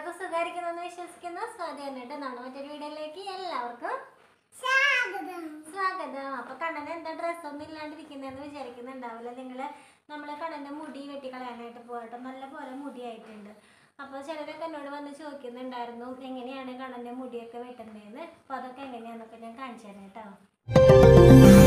എല്ലാവർക്കും സുഖമായിരിക്കുന്നു എന്ന് വിശ്വസിക്കുന്നു സ്വാതി എന്നിട്ട് നമ്മുടെ മറ്റൊരു വീഡിയോയിലേക്ക് എല്ലാവർക്കും സ്വാഗതം അപ്പൊ കണ്ണന് എന്താ ഡ്രസ്സൊന്നും ഇല്ലാണ്ടിരിക്കുന്നതെന്ന് വിചാരിക്കുന്നുണ്ടാവില്ല നിങ്ങള് നമ്മളെ കണ്ണന്റെ മുടി വെട്ടിക്കളയാനായിട്ട് പോകട്ടെ നല്ല പോലെ മുടിയായിട്ടുണ്ട് അപ്പോൾ ചിലരൊക്കെ എന്നോട് വന്ന് ചോദിക്കുന്നുണ്ടായിരുന്നു എങ്ങനെയാണ് കണ്ണന്റെ മുടിയൊക്കെ വെട്ടുന്നതെന്ന് അപ്പോൾ അതൊക്കെ എങ്ങനെയാണെന്നൊക്കെ ഞാൻ കാണിച്ചു തരാം കേട്ടോ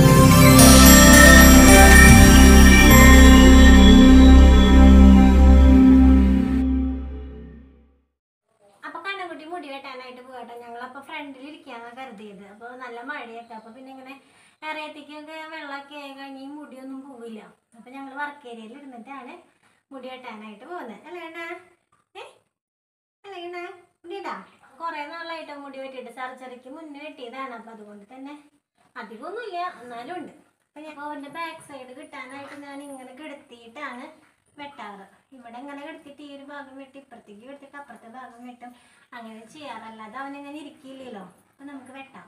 അപ്പൊ കണ്ണൻകുട്ടി മുടി വെട്ടാനായിട്ട് പോകട്ടെ ഞങ്ങളപ്പോ ഫ്രണ്ടിൽ ഇരിക്കാന്നാ കരുതിയത് അപ്പൊ നല്ല മഴയൊക്കെ അപ്പൊ പിന്നെ ഇങ്ങനെ ഇറയത്തേക്കൊക്കെ വെള്ളമൊക്കെ ആയി കഴിഞ്ഞ് ഈ മുടിയൊന്നും പോവില്ല അപ്പൊ ഞങ്ങൾ വർക്ക് ഏരിയയിൽ ഇരുന്നിട്ടാണ് മുടി വെട്ടാനായിട്ട് പോകുന്നത് അല്ലേ കണ്ണാ ഏ അല്ലേ കണ്ണാ മുടിയിടാ കുറെ നാളായിട്ട് മുടി വെട്ടിയിട്ട് സർജറിക്ക് മുന്നേ വെട്ടിയതാണ് അപ്പൊ അതുകൊണ്ട് തന്നെ അധികമൊന്നുമില്ല എന്നാലും ഉണ്ട് അപ്പൊ ഞാൻ അവന്റെ ബാക്ക് സൈഡ് കിട്ടാനായിട്ട് ഞാൻ ഇങ്ങനെ കിടത്തിയിട്ടാണ് വെട്ടാറ് ഇവിടെ ഇങ്ങനെ കിടത്തിയിട്ട് ഈ ഒരു ഭാഗം വെട്ടി ഇപ്പുറത്തേക്ക് കിടത്തിയിട്ട് അപ്പുറത്തെ ഭാഗം വെട്ടും അങ്ങനെ ചെയ്യാറല്ലാതെ അവനിങ്ങനെ ഇരിക്കില്ലല്ലോ അപ്പൊ നമുക്ക് വെട്ടാം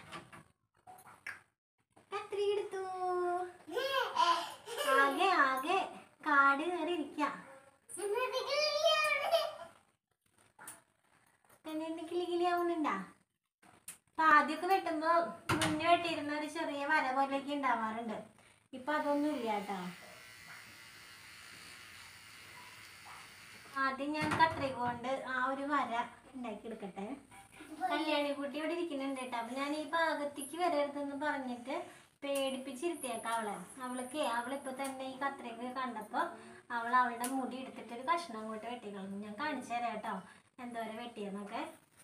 കത്രി എടുത്തു ആകെ ആകെ കാട് കയറി ഇരിക്കാം തന്നെ കിളി കിളി ആവുന്നുണ്ടാ അപ്പൊ ആദ്യമൊക്കെ വെട്ടുമ്പോ മുന്നേ വെട്ടിയിരുന്ന ഒരു ചെറിയ വര പോലെയൊക്കെ ഉണ്ടാവാറുണ്ട് ഇപ്പൊ അതൊന്നും ഇല്ല കേട്ടോ ആദ്യം ഞാൻ കത്രിക കൊണ്ട് ആ ഒരു വര ഉണ്ടാക്കി എടുക്കട്ടെ കല്യാണി കുട്ടി ഇവിടെ ഇരിക്കുന്നുണ്ട് കേട്ടോ അപ്പൊ ഞാൻ ഈ ഭാഗത്തേക്ക് വരരുതെന്ന് പറഞ്ഞിട്ട് പേടിപ്പിച്ചിരുത്തിയേക്കാം അവളെ അവൾക്ക് അവളിപ്പോ തന്നെ ഈ കത്രിക കണ്ടപ്പോ അവൾ അവളുടെ മുടി എടുത്തിട്ട് ഒരു കഷ്ണം അങ്ങോട്ട് വെട്ടിക്കളഞ്ഞു ഞാൻ കാണിച്ചു തരാം കേട്ടോ എന്തോരം വെട്ടിയെന്നൊക്കെ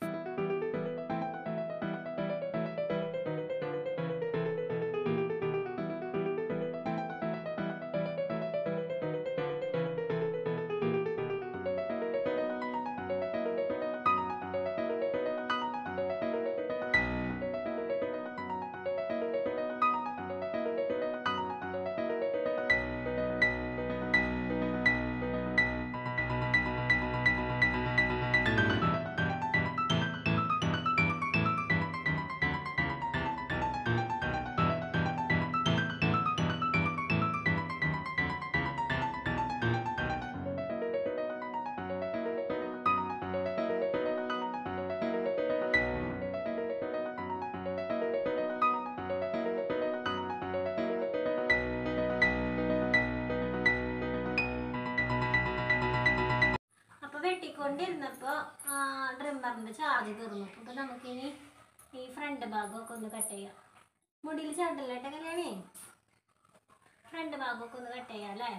അപ്പൊ വെട്ടിക്കൊണ്ടിരുന്നപ്പോ ഡ്രിമ്മറിന്റെ ചാർജ് തീർന്നു അപ്പൊ നമുക്കിനി ഈ ഫ്രണ്ട് ഭാഗമൊക്കെ ഒന്ന് കട്ട് ചെയ്യാം മുടിയിൽ ചാട്ടല്ലേ കേട്ടോ കല്യാണി ഫ്രണ്ട് ഭാഗമൊക്കെ ഒന്ന് കട്ട് ചെയ്യാം അല്ലേ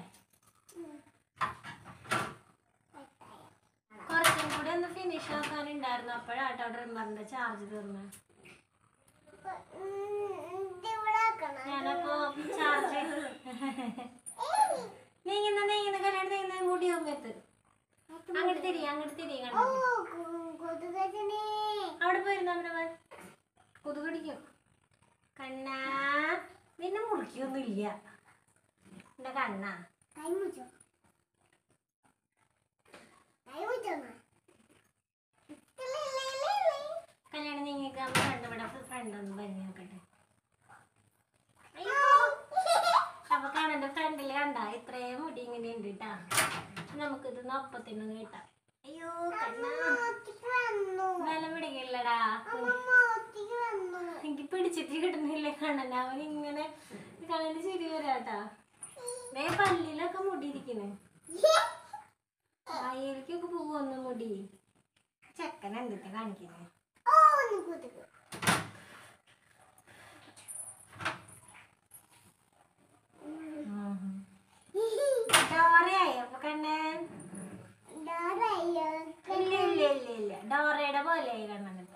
കുറച്ചും കൂടി ഒന്ന് ഫിനിഷ് ആക്കാനുണ്ടായിരുന്നു അപ്പോഴാട്ടോ ഡ്രിമ്മറിന്റെ ചാർജ് തീർന്നു ഞാനപ്പോ ചാർജ് നീങ്ങുന്ന നീങ്ങുന്ന കല്യാണം നീങ്ങുന്ന മുടി ഒമ്പത്ത് അങ്ങോട്ട് തിരി അങ്ങോട്ട് തിരി കണ്ടോ അവിടെ പോയിരുന്നു അവിടെ പോയി കൊതുകടിക്കും കണ്ണാ നിന്നെ മുറിക്കൊന്നുമില്ല എന്റെ കണ്ണാ കല്യാണം നീങ്ങിക്ക് അമ്മ ഫ്രണ്ട് ഇവിടെ ഫ്രണ്ട് ഒന്ന് പറഞ്ഞു നോക്കട്ടെ അയ്യോ അപ്പൊ കണ്ണന്റെ ഫ്രണ്ടിൽ കണ്ട ഇത്രയും മുടി ഇങ്ങനെ ഉണ്ട് കേട്ടാ നമുക്കിത് ഒപ്പത്തിനൊന്ന് കിട്ടാം അയ്യോ കണ്ണാ വില പിടിക്കില്ലടാ എനിക്ക് പിടിച്ചിട്ട് കിട്ടുന്നില്ല കണ്ണൻ അവൻ ഇങ്ങനെ കണ്ണന് ചിരി വരാട്ടാ വേ പല്ലിലൊക്കെ മുടി ഇരിക്കണ് അയ്യലിക്കൊക്കെ പോവൊന്ന് മുടി ചെക്കൻ എന്തിട്ട് കാണിക്കുന്നത് ഡോറയായി അപ്പൊ കണ്ണൻ ഇല്ല ഇല്ല ഇല്ല ഇല്ല ഡോറയുടെ പോലെയായി കണ്ണൻ ഇപ്പൊ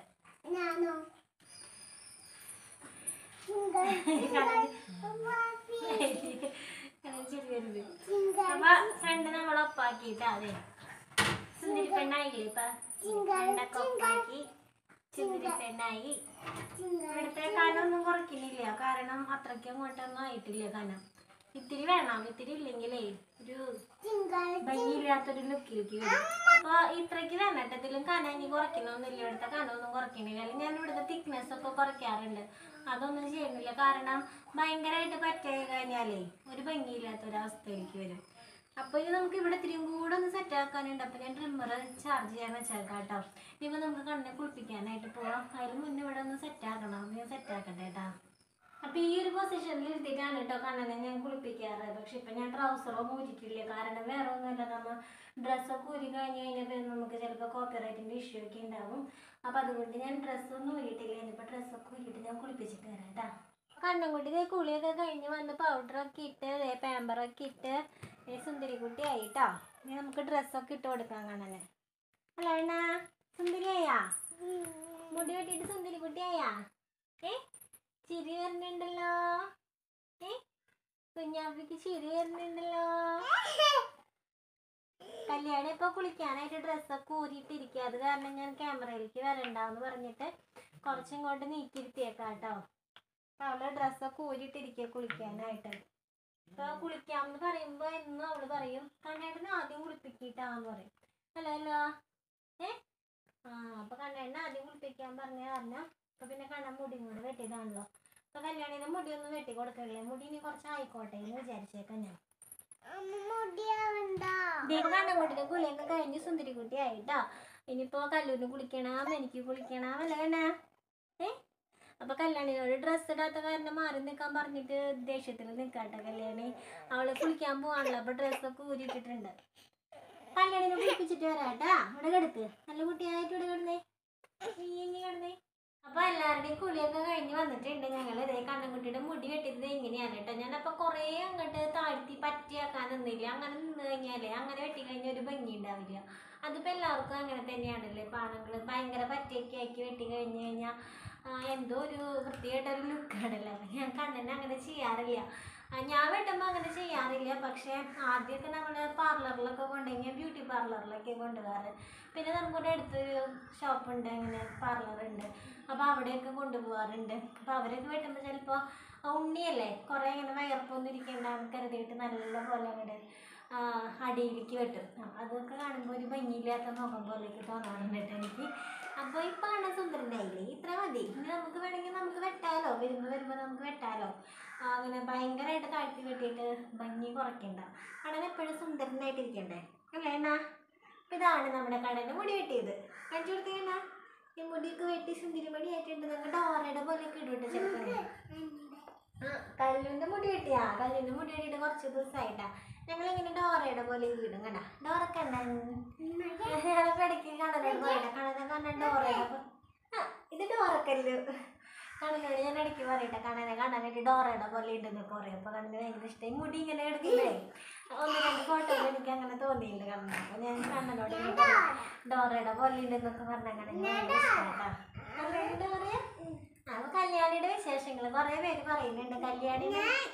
കണ്ണൻ ചിരി വരുന്നത് അപ്പൊ ഫ്രണ്ട് നമ്മൾ ഒപ്പാക്കിട്ടാ അതെ സുന്ദരി പെണ്ണായില്ലേ ഇപ്പൊ ഫ്രണ്ടൊക്കെ ഒപ്പാക്കി സുന്ദരി പെണ്ണായി ഇവിടുത്തെ കനമൊന്നും കുറയ്ക്കുന്നില്ല കാരണം അത്രയ്ക്ക് അങ്ങോട്ടൊന്നും ആയിട്ടില്ല കനം ഇത്തിരി വേണം ഇത്തിരി ഇല്ലെങ്കിലേ ഒരു ഭംഗിയില്ലാത്തൊരു ലുക്കിലേക്ക് വരും അപ്പൊ ഇത്രയ്ക്ക് വേണ്ടട്ടത്തിലും കനം ഇനി കുറയ്ക്കണമെന്നില്ല ഇവിടുത്തെ കനമൊന്നും കുറയ്ക്കണില്ല അല്ലെങ്കിൽ ഞാൻ ഇവിടുത്തെ തിക്നെസ് ഒക്കെ കുറയ്ക്കാറുണ്ട് അതൊന്നും ചെയ്യണില്ല കാരണം ഭയങ്കരമായിട്ട് പറ്റി കഴിഞ്ഞാലേ ഒരു ഭംഗിയില്ലാത്തൊരവസ്ഥയിലേക്ക് വരും അപ്പോൾ ഇത് നമുക്ക് ഇവിടെ ഇത്തിരിയും കൂടെ ഒന്ന് സെറ്റ് ആക്കാനുണ്ട് അപ്പോൾ ഞാൻ ട്രിമ്മർ ചാർജ് ചെയ്യാൻ വെച്ചേക്കാം കേട്ടോ ഇനിയിപ്പോൾ നമുക്ക് കണ്ണിനെ കുളിപ്പിക്കാനായിട്ട് പോവാം അതിന് മുന്നേ ഇവിടെ ഒന്ന് സെറ്റ് ആക്കണം അപ്പോൾ ഞാൻ സെറ്റ് ആക്കട്ടെ കേട്ടോ അപ്പോൾ ഈ ഒരു പൊസിഷനിൽ ഇരുത്തിയിട്ടാണ് കേട്ടോ കണ്ണനെ ഞാൻ കുളിപ്പിക്കാറ് പക്ഷെ ഇപ്പം ഞാൻ ട്രൗസറോ മൂരിട്ടില്ല കാരണം വേറെ ഒന്നുമില്ല നമ്മൾ ഡ്രസ്സൊക്കെ ഊരി കഴിഞ്ഞ് കഴിഞ്ഞാൽ പിന്നെ നമുക്ക് ചിലപ്പോൾ കോപ്പിറൈറ്റിൻ്റെ ഇഷ്യൂ ഒക്കെ ഉണ്ടാവും അപ്പോൾ അതുകൊണ്ട് ഞാൻ ഡ്രസ്സൊന്നും ഊരിയിട്ടില്ല ഇനിയിപ്പോൾ ഡ്രസ്സൊക്കെ ഊരിയിട്ട് ഞാൻ കുളിപ്പിച്ചിട്ട് വരാം കേട്ടോ കണ്ണും കുട്ടി ദേ കുളിയൊക്കെ കഴിഞ്ഞ് വന്ന് പൗഡറൊക്കെ ഇട്ട് ദേ പാമ്പറൊക്കെ ഇട്ട് ദേ സുന്ദരിക്കുട്ടി ആയിട്ടോ ഇനി നമുക്ക് ഡ്രസ്സൊക്കെ ഇട്ട് കൊടുക്കാം കണ്ണന് അല്ല അണ്ണ സുന്ദരിയായാ മുടി വെട്ടിയിട്ട് സുന്ദരിക്കുട്ടിയായാ ഏ ചിരി വരുന്നുണ്ടല്ലോ ഏ കുഞ്ഞാപ്പിക്ക് ചിരി വരുന്നുണ്ടല്ലോ കല്യാണം ഇപ്പൊ കുളിക്കാനായിട്ട് ഡ്രസ്സൊക്കെ ഊരിയിട്ടിരിക്കുക അത് കാരണം ഞാൻ ക്യാമറയിലേക്ക് വരണ്ടാന്ന് പറഞ്ഞിട്ട് കുറച്ചിങ്ങോട്ട് നീക്കിയിരുത്തിയേക്കാം കേട്ടോ അപ്പൊ അവള് ഡ്രസ്സൊക്കെ ഊരിയിട്ടിരിക്കുക കുളിക്കാനായിട്ട് ഇപ്പൊ കുളിക്കാമെന്ന് പറയുമ്പോ എന്നും അവള് പറയും കണ്ണേട്ടന് ആദ്യം കുളിപ്പിക്കിട്ടാന്ന് പറയും അല്ല അല്ല ഏ ആ അപ്പൊ കണ്ണേട്ടന് ആദ്യം കുളിപ്പിക്കാൻ പറഞ്ഞ കാരണം അപ്പൊ പിന്നെ കണ്ണൻ മുടിയും കൂടെ വെട്ടിയതാണല്ലോ അപ്പൊ കല്യാണിന്റെ മുടിയൊന്നും വെട്ടി കൊടുക്കണില്ലേ മുടി ഇനി കുറച്ച് ആയിക്കോട്ടെ എന്ന് വിചാരിച്ചേക്കാം ഞാൻ കണ്ണൻകുട്ടിയുടെ കുളിയൊക്കെ കഴിഞ്ഞ് സുന്ദരി കുട്ടി ആയിട്ടോ ഇനിയിപ്പോ കല്ലൂരിന് കുളിക്കണം എനിക്ക് കുളിക്കണം അല്ല വേണ ഏ അപ്പൊ കല്യാണിനോട് ഡ്രസ്സ് ഇടാത്ത കാരണം മാറി നിൽക്കാൻ പറഞ്ഞിട്ട് ദേഷ്യത്തിൽ നിൽക്കാട്ടെ കല്യാണി അവള് കുളിക്കാൻ പോവാണല്ലോ അപ്പൊ ഡ്രസ്സൊക്കെ ഊരിയിട്ടിട്ടുണ്ട് കല്യാണിനെ കുളിപ്പിച്ചിട്ട് വരാട്ടാ ഇവിടെ കിടക്ക് നല്ല കുട്ടിയായിട്ട് ഇവിടെ കിടന്നേ നീ ഇനി കിടന്നേ അപ്പൊ എല്ലാവരുടെയും കുളിയൊക്കെ കഴിഞ്ഞ് വന്നിട്ടുണ്ട് ഞങ്ങൾ ഇതേ കണ്ണൻകുട്ടിയുടെ മുടി വെട്ടിയത് എങ്ങനെയാണ് കേട്ടോ ഞാനപ്പോ കുറേ അങ്ങോട്ട് താഴ്ത്തി പറ്റിയാക്കാൻ നിന്നില്ല അങ്ങനെ നിന്ന് കഴിഞ്ഞാലേ അങ്ങനെ വെട്ടി കഴിഞ്ഞാൽ ഒരു ഭംഗി ഉണ്ടാവില്ല അതിപ്പോ എല്ലാവർക്കും അങ്ങനെ തന്നെയാണല്ലേ ഇപ്പൊ ആണുങ്ങൾ ഭയങ്കര പറ്റിയൊക്കെ ആക്കി വെട്ടി കഴിഞ്ഞ് കഴിഞ്ഞാൽ എന്തോ ഒരു വൃത്തിയായിട്ടൊരു ലുക്കാണല്ലോ അപ്പൊ ഞാൻ കണ്ണനെ അങ്ങനെ ചെയ്യാറില്ല ആ, ഞാൻ വെട്ടുമ്പോൾ അങ്ങനെ ചെയ്യാറില്ല പക്ഷേ ആദ്യമൊക്കെ നമ്മൾ പാർലറിലൊക്കെ കൊണ്ടുപോയി ബ്യൂട്ടി പാർലറിലൊക്കെ കൊണ്ടുപോകാറ് പിന്നെ നമുക്കിവിടെ അടുത്തൊരു ഷോപ്പുണ്ട് അങ്ങനെ പാർലറുണ്ട് അപ്പോൾ അവിടെയൊക്കെ കൊണ്ടുപോകാറുണ്ട് അപ്പോൾ അവരൊക്കെ വെട്ടുമ്പോൾ ചിലപ്പോൾ ഉണ്ണിയല്ലേ കുറേ ഇങ്ങനെ വയർപ്പൊന്നും ഇരിക്കേണ്ട കരുതിയിട്ട് നല്ല പോലെ അങ്ങോട്ട് അടിയിലേക്ക് വെട്ടും ആ, അതൊക്കെ കാണുമ്പോൾ ഒരു ഭംഗിയില്ലാത്ത മുഖം പോലെയൊക്കെ തോന്നാറുണ്ട് കേട്ടോ എനിക്ക് അപ്പോൾ ഇപ്പോൾ ആണ് സുന്ദരനായില്ലേ ഇത്ര മതി ഇനി നമുക്ക് വേണമെങ്കിൽ നമുക്ക് വെട്ടാലോ വരുമ്പോൾ വരുമ്പോൾ നമുക്ക് വെട്ടാലോ ആ, അങ്ങനെ ഭയങ്കരമായിട്ട് താഴ്ത്തി വെട്ടിയിട്ട് ഭംഗി കുറയ്ക്കണ്ട കടൻ എപ്പോഴും സുന്ദരനായിട്ടിരിക്കണ്ടേ അല്ലേ എന്നാ അപ്പം ഇതാണ് നമ്മുടെ കടന് മുടി വെട്ടിയത് കാണിച്ചു കൊടുത്തേണ്ണ ഈ മുടിയൊക്കെ വെട്ടി സുന്ദരി മുടി ആയിട്ടുണ്ട് നിങ്ങൾ ഡോറയുടെ പോലെയൊക്കെ ഇടും കേട്ടോ ചിലപ്പോൾ ആ കല്ലുവിൻ്റെ മുടി വെട്ടിയാ കല്ലുവിൻ്റെ മുടി വെട്ടിയിട്ട് കുറച്ച് ദിവസമായിട്ടാ ഞങ്ങൾ ഇങ്ങനെ ഡോറയുടെ പോലെ ഇടും കണ്ട ഡോറൊക്കെ ഞങ്ങളൊക്കെ ഇടയ്ക്ക് കടലോട് പോയിട്ട് കടല കണ്ട ഡോറയുടെ പോ- ആ ഇത് ഡോറക്കല്ല് കടലോട് ഞാൻ ഇടയ്ക്ക് പറയട്ടെ കടനെ കാണാനായിട്ട് ഡോറയുടെ പോലെ ഉണ്ടെന്നൊക്കെ പറയും അപ്പോൾ കടന് ഭയങ്കര ഇഷ്ടമായി മുടി ഇങ്ങനെ എടുക്കില്ലേ ഒന്ന് രണ്ട് ഫോട്ടോ എനിക്ക് അങ്ങനെ തോന്നിയിട്ടുണ്ട് കണ്ണൻ അപ്പോൾ ഞാൻ കണ്ണനോട് ഇങ്ങനെ പറയും, ഡോറയുടെ പോലെ ഉണ്ടെന്നൊക്കെ പറഞ്ഞ കണ്ണൻ ഭയങ്കര ഇഷ്ടമായിട്ടാ ഡോറ അപ്പൊ കല്യാണിയുടെ വിശേഷങ്ങൾ കുറെ പേര് പറയുന്നുണ്ട് കല്യാണി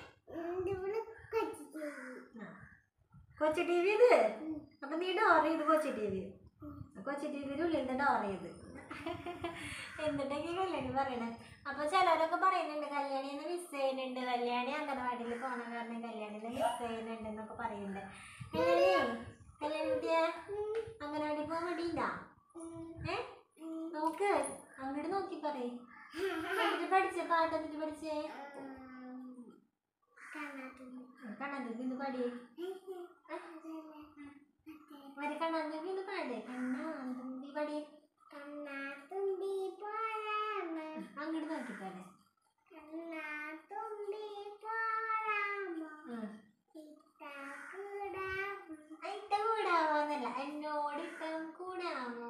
ആ. കൊച്ചു ടി വി ഇത് അപ്പൊ നീ ഡോർ ചെയ്ത് കൊച്ചു ടി വി കൊച്ചു ടി വിയുടെ ഉള്ളിൽ നിന്ന് ഡോർ ചെയ്ത് എന്നിട്ടൊക്കെ കല്യാണി പറയണേ അപ്പൊ ചിലരൊക്കെ പറയുന്നുണ്ട് കല്യാണിന്ന് മിസ് ചെയ്യുന്നുണ്ട് കല്യാണി അംഗനവാടിയിൽ പോണ കാരണം കല്യാണിനെ മിസ് ചെയ്യുന്നുണ്ട് എന്നൊക്കെ പറയുന്നുണ്ട് കല്യാണി കല്യാണി കുട്ടിയെ അംഗനവാടി പോകാൻ മടിയില്ല ഏ നോക്ക് അങ്ങോട്ട് നോക്കി പറയ് എന്നിട്ട് പഠിച്ചേ പാട്ട് എന്നിട്ട് പഠിച്ചേ കണ്ണാന്തി ഇന്ന് പാടി ഒരു കണ്ണാന്തി ഇന്ന് പാട് കണ്ണാന്തി പാടി അങ്ങോട്ട് നോക്കി പാട് ഇട്ട കൂടാമോന്നല്ല എന്നോട് ഇട്ടം കൂടാമോ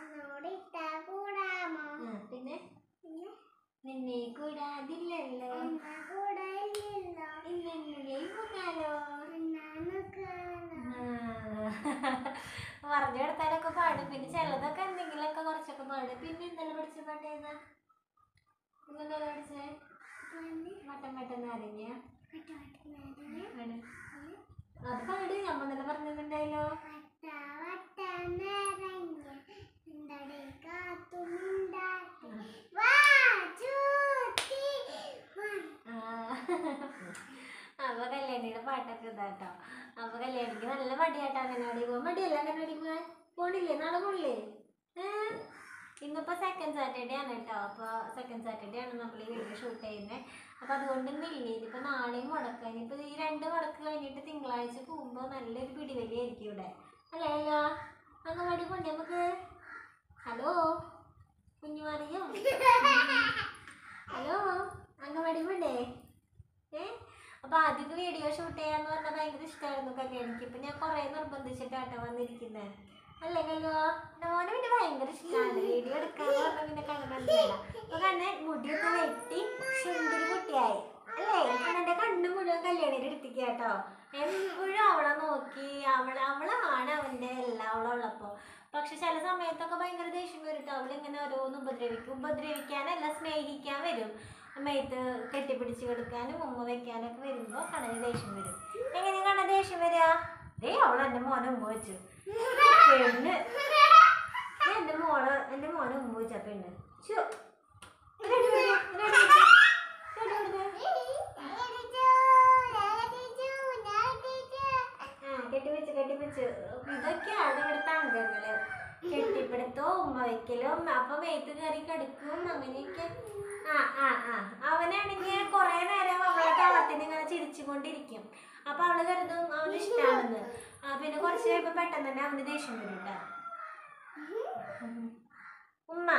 ആ, പിന്നെ നിന്നെ കൂടാതില്ലല്ലോ ഇല്ലെന്നുള്ളിൽ പോകാലോ പറഞ്ഞു കൊടുത്താലൊക്കെ പാടും പിന്നെ ചിലതൊക്കെ എന്തെങ്കിലുമൊക്കെ കുറച്ചൊക്കെ പാടും പിന്നെ ഇന്നലെ പഠിച്ച പാട്ട് ഏതാ ഇന്നലെ പഠിച്ചേ മട്ടൻ മട്ടൻ നാരങ്ങ ആണ് അത് പാട് അമ്മ ഇന്നലെ പറഞ്ഞിട്ടുണ്ടായല്ലോ ആ. അപ്പൊ കല്യാണിയുടെ പാട്ടൊക്കെ ഇതാട്ടോ അപ്പൊ കല്യാണിക്ക് നല്ല മടിയാട്ടോ അങ്ങനാടി പോകാൻ മടിയല്ല അങ്ങനാടി പോകാൻ പോണില്ലേ നാളെ പോണില്ലേ ഏ? ഇന്ന് ഇന്നിപ്പോൾ സെക്കൻഡ് സാറ്റർഡേ ആണ് കേട്ടോ അപ്പോൾ സെക്കൻഡ് സാറ്റർഡേ ആണ് നമ്മൾ ഈ വീഡിയോ ഷൂട്ട് ചെയ്യുന്നത് അപ്പോൾ അതുകൊണ്ട് ഇന്നില്ല ഇനിയിപ്പോൾ നാളെയും മുടക്കുക ഇനിയിപ്പോൾ ഈ രണ്ട് മുടക്ക് കഴിഞ്ഞിട്ട് തിങ്കളാഴ്ച പോകുമ്പോൾ നല്ലൊരു പിടിവലിയായിരിക്കും ഇവിടെ അല്ലേ അല്ല അങ്ങ് പോണ്ടേ നമുക്ക് ഹലോ കുഞ്ഞുമാറിയോ ഹലോ അംഗൻവാടി പോണ്ടേ ഏ അപ്പൊ ആദ്യമൊക്കെ വീഡിയോ ഷൂട്ട് ചെയ്യാന്ന് പറഞ്ഞാൽ ഭയങ്കര ഇഷ്ടമായിരുന്നു കല്യാണിക്ക് ഇപ്പൊ ഞാൻ കുറെ നിർബന്ധിച്ചിട്ടാട്ടോ വന്നിരിക്കുന്നത് അല്ലേ കല്ലോ എൻ്റെ മോനെ പിന്നെ ഭയങ്കര ഇഷ്ടമാണ് വീഡിയോ എടുക്കാന്ന് പറഞ്ഞാൽ പിന്നെ കണ്ണല്ല അപ്പൊ കണ്ണ് മുടിയൊക്കെ വെട്ടി ചുണ്ടൊരു കുട്ടിയായി അല്ലേ കണ്ണൻ്റെ കണ്ണ് മുഴുവൻ കല്യാണിയുടെ എടുത്തിക്കുക കേട്ടോ എപ്പോഴും അവളെ നോക്കി അവളെ അവളാണ് അവൻ്റെ എല്ലാം അവളുള്ളപ്പോൾ പക്ഷെ ചില സമയത്തൊക്കെ ഭയങ്കര ദേഷ്യം വരും കേട്ടോ അവളിങ്ങനെ ഓരോന്ന് ഉപദ്രവിക്കും ഉപദ്രവിക്കാനല്ല സ്നേഹിക്കാൻ വരും മേത്ത് കെട്ടിപ്പിടിച്ച് കിടക്കാനും ഉമ്മ വെക്കാനൊക്കെ വരുമ്പോൾ കണ്ണന് ദേഷ്യം വരും എങ്ങനെയാ കണ്ണ ദേഷ്യം വരിക ദേ അവൾ എൻ്റെ മോനെ ഉമ്മ വെച്ചു പെണ്ണ് ദേ എൻ്റെ മോള് എൻ്റെ മോനെ ഉമ്മ വെച്ച പെണ്ണ് ശ്ശോ. ഒരു അടി കൊടുക്ക്, ഒരു അടി കൊടുക്ക്. ഒരു അടി കൊടുക്ക്. ആ, കെട്ടിപ്പിടിച്ച് കെട്ടിപ്പിടിച്ച് ഇതൊക്കെയാണ് ഇവിടുത്തെ അംഗങ്ങള് കെട്ടിപ്പിടുത്തവും ഉമ്മ വയ്ക്കലും അപ്പൊ മേത്ത് കയറി കിടക്കും അങ്ങനെയൊക്കെ ആ ആ ആ അവനാണെങ്കിൽ കുറെ നേരം അവളെ തളത്തിന് ഇങ്ങനെ ചിരിച്ചുകൊണ്ടിരിക്കും അപ്പൊ അവള് കരുതും അവന് ഇഷ്ടാണെന്ന് ആ പിന്നെ കുറച്ച് കഴിയുമ്പോ പെട്ടെന്ന് തന്നെ അവന് ദേഷ്യം വരും ട്ടാ. ഉമ്മ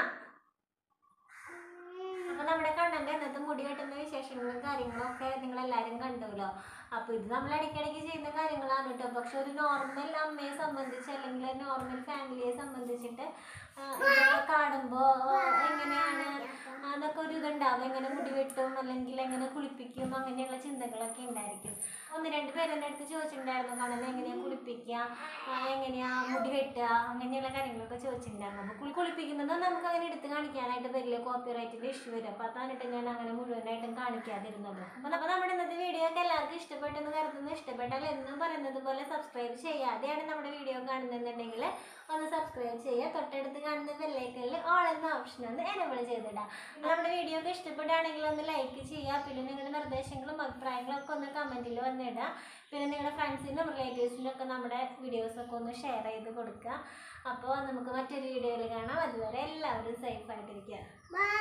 അപ്പൊ നമ്മുടെ കണ്ണന്റെ ഇന്നത്തെ മുടി കെട്ടുന്ന വിശേഷങ്ങളും കാര്യങ്ങളും ഒക്കെ നിങ്ങൾ എല്ലാരും കണ്ടുല്ലോ അപ്പൊ ഇത് നമ്മൾ ഇടയ്ക്കിടയ്ക്ക് ചെയ്യുന്ന കാര്യങ്ങളാണ് കേട്ടോ പക്ഷെ ഒരു നോർമൽ അമ്മയെ സംബന്ധിച്ച് അല്ലെങ്കിൽ നോർമൽ ഫാമിലിയെ സംബന്ധിച്ചിട്ട് ആ, ഇതൊക്കെ കാണുമ്പോ ആ, എങ്ങനെയാണ് അതൊക്കെ ഒരു ഇതുണ്ടാവും എങ്ങനെ മുടി വെട്ടും അല്ലെങ്കിൽ എങ്ങനെ കുളിപ്പിക്കും അങ്ങനെയുള്ള ചിന്തകളൊക്കെ ഉണ്ടായിരിക്കും ഒന്ന് രണ്ട് പേര് എൻ്റെ അടുത്ത് ചോദിച്ചിട്ടുണ്ടായിരുന്നു കണ്ണനെ എങ്ങനെയാ കുളിപ്പിക്കുക ആ, എങ്ങനെയാ മുടി വെട്ടുക അങ്ങനെയുള്ള കാര്യങ്ങളൊക്കെ ചോദിച്ചിട്ടുണ്ടായിരുന്നു അപ്പോൾ കുളി കുളിപ്പിക്കുന്നത് നമുക്ക് അങ്ങനെ എടുത്ത് കാണിക്കാനായിട്ട് വരില്ല കോപ്പിറൈറ്റിൻ്റെ ഇഷ്യൂ വരും അപ്പോൾ അതാണിട്ട് ഞാൻ അങ്ങനെ മുഴുവനായിട്ടും കാണിക്കാതിരുന്നത് അപ്പോൾ അപ്പോൾ നമ്മുടെ ഇന്നത്തെ വീഡിയോ ഒക്കെ എല്ലാവർക്കും ഇഷ്ടപ്പെട്ടെന്ന് കരുതുന്നു ഇഷ്ടപ്പെട്ടാൽ എന്നും പറയുന്നത് പോലെ സബ്സ്ക്രൈബ് ചെയ്യാതെയാണ് നമ്മുടെ വീഡിയോ കാണുന്നുണ്ടെങ്കിൽ ഒന്ന് സബ്സ്ക്രൈബ് ചെയ്യുക തൊട്ടടുത്ത് കാണുന്ന ബെല്ലൈക്കനിൽ ഓൾ എന്ന ഓപ്ഷൻ ഒന്ന് എനബിൾ ചെയ്തിടാം നമ്മുടെ വീഡിയോ ഒക്കെ ഇഷ്ടപ്പെടുകയാണെങ്കിൽ ഒന്ന് ലൈക്ക് ചെയ്യുക പിന്നെ നിങ്ങളുടെ നിർദ്ദേശങ്ങളും അഭിപ്രായങ്ങളും ഒക്കെ ഒന്ന് കമൻറ്റിൽ വന്നിടുക പിന്നെ നിങ്ങളുടെ ഫ്രണ്ട്സിനും റിലേറ്റീവ്സിനും ഒക്കെ നമ്മുടെ വീഡിയോസൊക്കെ ഒന്ന് ഷെയർ ചെയ്ത് കൊടുക്കുക അപ്പോൾ നമുക്ക് മറ്റൊരു വീഡിയോയിൽ കാണാം അതുവരെ എല്ലാവരും സേഫ് ആയിട്ടിരിക്കുക Bye.